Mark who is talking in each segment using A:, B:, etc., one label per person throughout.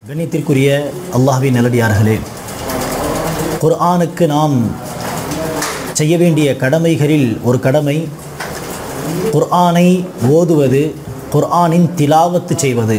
A: கண்ணியத்திற்குரிய அல்லாஹ்வின் நல்லடியார்களே குர்ஆனுக்கு நாம் செய்ய வேண்டிய கடமைகளில் ஒரு கடமை குர்ஆனை ஓதுவது குர்ஆனின் திலாவத்து செய்வது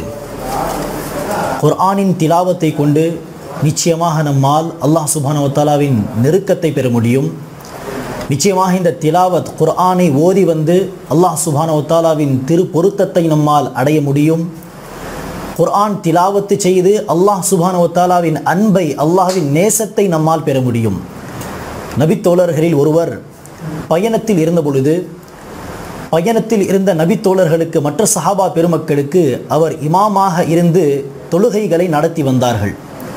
A: குர்ஆனின் திலாவத்தை கொண்டு நிச்சயமாக நம்மால் அல்லாஹ் சுபானவத்தாலாவின் நெருக்கத்தை பெற முடியும் நிச்சயமாக இந்த திலாவத் குர்ஆனை ஓதி வந்து அல்லாஹ் சுபானவத்தாலாவின் திரு பொருத்தத்தை நம்மால் அடைய முடியும் குர்ஆன் திலாவத்து செய்து அல்லாஹ் சுபானவத்தாலாவின் அன்பை அல்லாஹ்வின் நேசத்தை நம்மால் பெற முடியும் நபித்தோழர்களில் ஒருவர் பயணத்தில் இருந்த பொழுது பயணத்தில் இருந்த நபித்தோழர்களுக்கு மற்ற சஹாபா பெருமக்களுக்கு அவர் இமாமாக இருந்து தொழுகைகளை நடத்தி வந்தார்கள்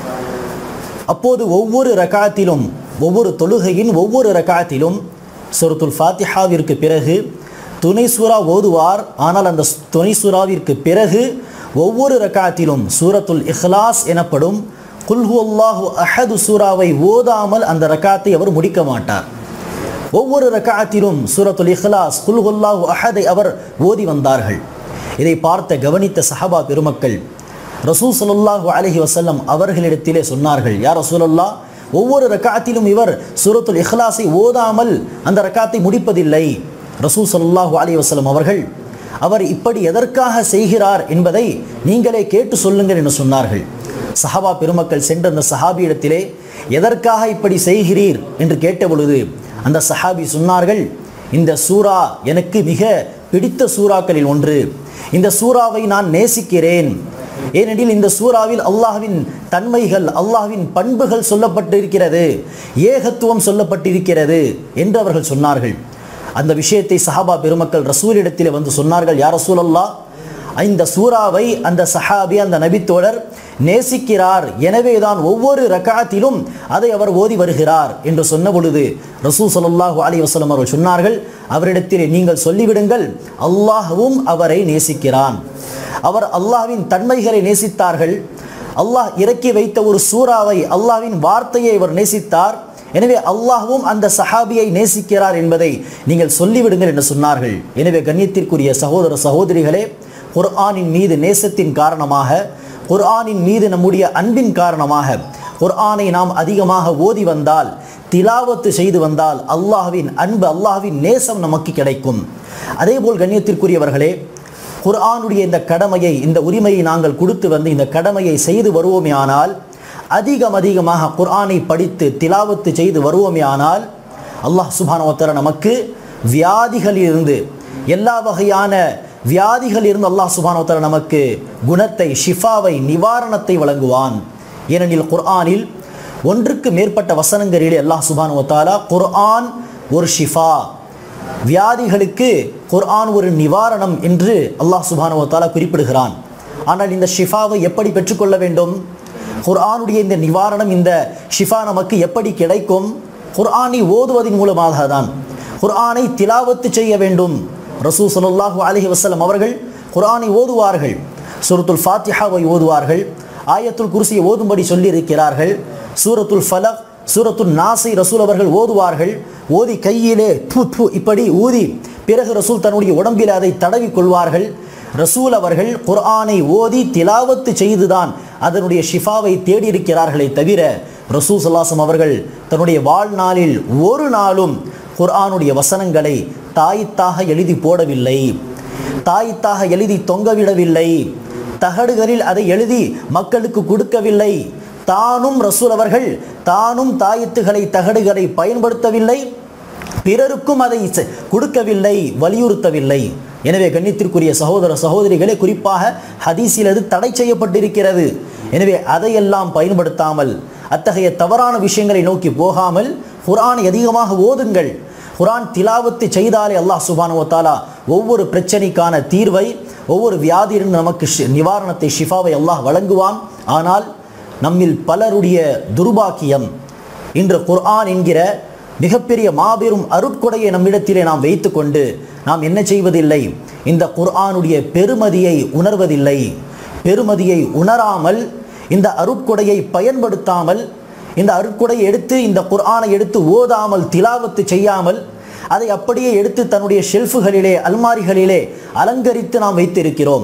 A: அப்போது ஒவ்வொரு ரகாத்திலும் ஒவ்வொரு தொழுகையின் ஒவ்வொரு ரகாத்திலும் சுரத்துல் ஃபாத்திஹாவிற்கு பிறகு துணை சூரா ஓதுவார் ஆனால் அந்த துணை சூறாவிற்கு பிறகு ஒவ்வொரு ரகாத்திலும் சூரத்துல் இஹ்லாஸ் எனப்படும் குல்ஹு அல்லாஹு அஹது சூறாவை ஓதாமல் அந்த ரகாத்தை அவர் முடிக்க மாட்டார் ஒவ்வொரு ரகாத்திலும் சூரத்துல் இஹ்லாஸ் குல்ஹுல்லாஹு அஹதை அவர் ஓதி வந்தார்கள் இதை பார்த்த கவனித்த சஹபா பெருமக்கள் ரசூல் ஸல்லல்லாஹு அலைஹி வஸல்லம் அவர்களிடத்திலே சொன்னார்கள் யார் ரசூலல்லா ஒவ்வொரு ரக்காத்திலும் இவர் சூரத்துல் இஹ்லாஸை ஓதாமல் அந்த ரக்காத்தை முடிப்பதில்லை ரசூல் ஸல்லல்லாஹு அலைஹி வஸல்லம் அவர்கள் அவர் இப்படி எதற்காக செய்கிறார் என்பதை நீங்களே கேட்டு சொல்லுங்கள் என்று சொன்னார்கள் சஹாபா பெருமக்கள் சென்ற அந்த சஹாபியிடத்திலே எதற்காக இப்படி செய்கிறீர் என்று கேட்ட பொழுது அந்த சஹாபி சொன்னார்கள் இந்த சூரா எனக்கு மிக பிடித்த சூறாக்களில் ஒன்று இந்த சூறாவை நான் நேசிக்கிறேன் ஏனெனில் இந்த சூறாவில் அல்லாஹ்வின் தன்மைகள் அல்லாஹ்வின் பண்புகள் சொல்லப்பட்டிருக்கிறது ஏகத்துவம் சொல்லப்பட்டிருக்கிறது என்று அவர்கள் சொன்னார்கள் அந்த விஷயத்தை சஹாபா பெருமக்கள் ரசூலிடத்தில் வந்து சொன்னார்கள் யார் ரசூல் அல்லாஹ் இந்த சூறாவை அந்த சஹாபி அந்த நபித்தோழர் நேசிக்கிறார் எனவேதான் ஒவ்வொரு ரகாத்திலும் அதை அவர் ஓதி வருகிறார் என்று சொன்ன பொழுது ரசூ சல்லாஹூ அலி வசலம் அவர்கள் சொன்னார்கள் அவரிடத்தில் நீங்கள் சொல்லிவிடுங்கள் அல்லாஹ்வும் அவரை நேசிக்கிறான் அவர் அல்லாஹ்வின் தன்மைகளை நேசித்தார்கள் அல்லாஹ் இறக்கி வைத்த ஒரு சூறாவை அல்லாஹ்வின் வார்த்தையை அவர் நேசித்தார் எனவே அல்லாஹ்வும் அந்த சஹாபியை நேசிக்கிறார் என்பதை நீங்கள் சொல்லிவிடுங்கள் என்று சொன்னார்கள் எனவே கண்ணியத்திற்குரிய சகோதர சகோதரிகளே குர்ஆனின் மீது நேசத்தின் காரணமாக குர்ஆனின் மீது நம்முடைய அன்பின் காரணமாக குர்ஆனை நாம் அதிகமாக ஓதி வந்தால் திலாவத்து செய்து வந்தால் அல்லாஹ்வின் அன்பு அல்லாஹ்வின் நேசம் நமக்கு கிடைக்கும் அதேபோல் கண்ணியத்திற்குரியவர்களே குர்ஆனுடைய இந்த கடமையை இந்த உரிமையை நாங்கள் கொடுத்து வந்து இந்த கடமையை செய்து வருவோமே ஆனால் அதிகம் அதிகமாக குர்ஆனை படித்து திலாவத்து செய்து வருவோமே ஆனால் அல்லாஹ் சுபானவத்தர நமக்கு வியாதிகளிலிருந்து எல்லா வகையான வியாதிகள் இருந்து அல்லாஹ் சுபானவத்தர நமக்கு குணத்தை ஷிஃபாவை நிவாரணத்தை வழங்குவான் ஏனெனில் குர்ஆனில் ஒன்றுக்கு மேற்பட்ட வசனங்களிலே அல்லாஹ் சுபானுவத்தாலா குர்ஆன் ஒரு ஷிஃபா வியாதிகளுக்கு குர்ஆன் ஒரு நிவாரணம் என்று அல்லாஹ் சுபானுவத்தாலா குறிப்பிடுகிறான் ஆனால் இந்த ஷிஃபாவை எப்படி பெற்றுக்கொள்ள வேண்டும் குர்ஆனுடைய இந்த நிவாரணம் இந்த ஷிஃபா நமக்கு எப்படி கிடைக்கும் குர்ஆனை ஓதுவதன் மூலமாக தான் குர்ஆனை திலாவத்து செய்ய வேண்டும் ரசூ சல்லாஹூ அலஹி வசலம் அவர்கள் குர்ஆனை ஓதுவார்கள் சூரத்துல் ஃபாத்திஹாவை ஓதுவார்கள் ஆயத்துல் குருசியை ஓதும்படி சொல்லியிருக்கிறார்கள் சூரத்துல் ஃபலக் சூரத்துல் நாசை ரசூல் அவர்கள் ஓதுவார்கள் ஓதி கையிலே து து இப்படி ஊதி பிறகு ரசூல் தன்னுடைய உடம்பில் அதை தடவி கொள்வார்கள் ரசூல் அவர்கள் குர்ஆனை ஓதி திலாவத்து செய்துதான் அதனுடைய ஷிஃபாவை தேடியிருக்கிறார்களே தவிர ரசூ சல்லாசம் அவர்கள் தன்னுடைய வாழ்நாளில் ஒரு நாளும் குர்ஆனுடைய வசனங்களை தாய்த்தாக எழுதி போடவில்லை தாய்த்தாக எழுதி தொங்கவிடவில்லை தகடுகளில் அதை எழுதி மக்களுக்கு கொடுக்கவில்லை தானும் ரசூல் அவர்கள் தானும் தாயத்துகளை தகடுகளை பயன்படுத்தவில்லை பிறருக்கும் அதை கொடுக்கவில்லை வலியுறுத்தவில்லை எனவே கண்ணியத்திற்குரிய சகோதர சகோதரிகளே குறிப்பாக ஹதீஸில் அது தடை செய்யப்பட்டிருக்கிறது எனவே அதையெல்லாம் பயன்படுத்தாமல் அத்தகைய தவறான விஷயங்களை நோக்கி போகாமல் குரானை அதிகமாக ஓதுங்கள் குரான் திலாவத்து செய்தாலே அல்லாஹ் சுபானுவத்தாலா ஒவ்வொரு பிரச்சனைக்கான தீர்வை ஒவ்வொரு வியாதியிலிருந்து நமக்கு நிவாரணத்தை ஷிஃபாவை அல்லாஹ் வழங்குவான் ஆனால் நம்மில் பலருடைய துர்பாக்கியம் இன்று குர்ஆன் என்கிற மிகப்பெரிய மாபெரும் அருட்கொடையை நம்மிடத்திலே நாம் வைத்துக்கொண்டு நாம் என்ன செய்வதில்லை இந்த குர்ஆனுடைய பெருமதியை உணர்வதில்லை பெருமதியை உணராமல் இந்த அருட்கொடையை பயன்படுத்தாமல் இந்த அருட்கொடையை எடுத்து இந்த குர்ஆனை எடுத்து ஓதாமல் திலாவத்து செய்யாமல் அதை அப்படியே எடுத்து தன்னுடைய ஷெல்ஃபுகளிலே அல்மாரிகளிலே அலங்கரித்து நாம் வைத்திருக்கிறோம்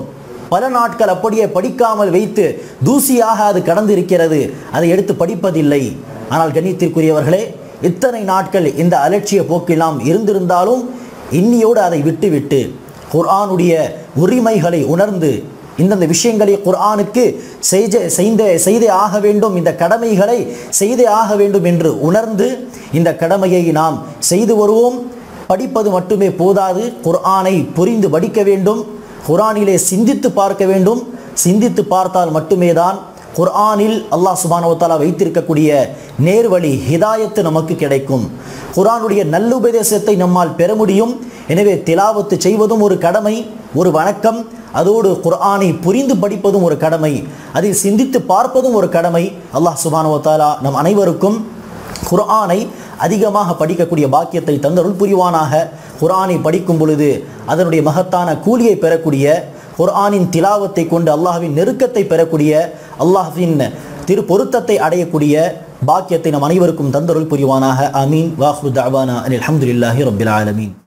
A: பல நாட்கள் அப்படியே படிக்காமல் வைத்து தூசியாக அது கடந்து இருக்கிறது அதை எடுத்து படிப்பதில்லை ஆனால் கண்ணியத்திற்குரியவர்களே இத்தனை நாட்கள் இந்த அலட்சிய போக்கில் நாம் இருந்திருந்தாலும் இன்னியோடு அதை விட்டுவிட்டு குர்ஆனுடைய உரிமைகளை உணர்ந்து இந்தந்த விஷயங்களை குர்ஆனுக்கு செய்த செய்த செய்தே ஆக வேண்டும் இந்த கடமைகளை செய்தே ஆக வேண்டும் என்று உணர்ந்து இந்த கடமையை நாம் செய்து வருவோம் படிப்பது மட்டுமே போதாது குர்ஆனை புரிந்து படிக்க வேண்டும் குர்ஆனிலே சிந்தித்து பார்க்க வேண்டும் சிந்தித்து பார்த்தால் மட்டுமே தான் குர்ஆனில் அல்லாஹ் சுபானவத்தாலா வைத்திருக்கக்கூடிய நேர்வழி ஹிதாயத்து நமக்கு கிடைக்கும் குர்ஆனுடைய நல்லுபதேசத்தை நம்மால் பெற முடியும் எனவே திலாவத்து செய்வதும் ஒரு கடமை ஒரு வணக்கம் அதோடு குர்ஆனை புரிந்து படிப்பதும் ஒரு கடமை அதில் சிந்தித்து பார்ப்பதும் ஒரு கடமை அல்லாஹ் சுபானவத்தாலா நம் அனைவருக்கும் குர்ஆனை அதிகமாக படிக்கக்கூடிய பாக்கியத்தை தந்தருள் புரிவானாக குர்ஆனை படிக்கும் பொழுது அதனுடைய மகத்தான கூலியை பெறக்கூடிய குர்ஆனின் திலாவத்தை கொண்டு அல்லாஹ்வின் நெருக்கத்தை பெறக்கூடிய அல்லாஹ்வின் திரு பொருத்தத்தை அடையக்கூடிய பாக்கியத்தை நம் அனைவருக்கும் தந்தருள் புரிவானாக அமீன் வாஹு தாவானா அனில் அல்ஹம்துலில்லாஹி ரப்பில் ஆலமீன்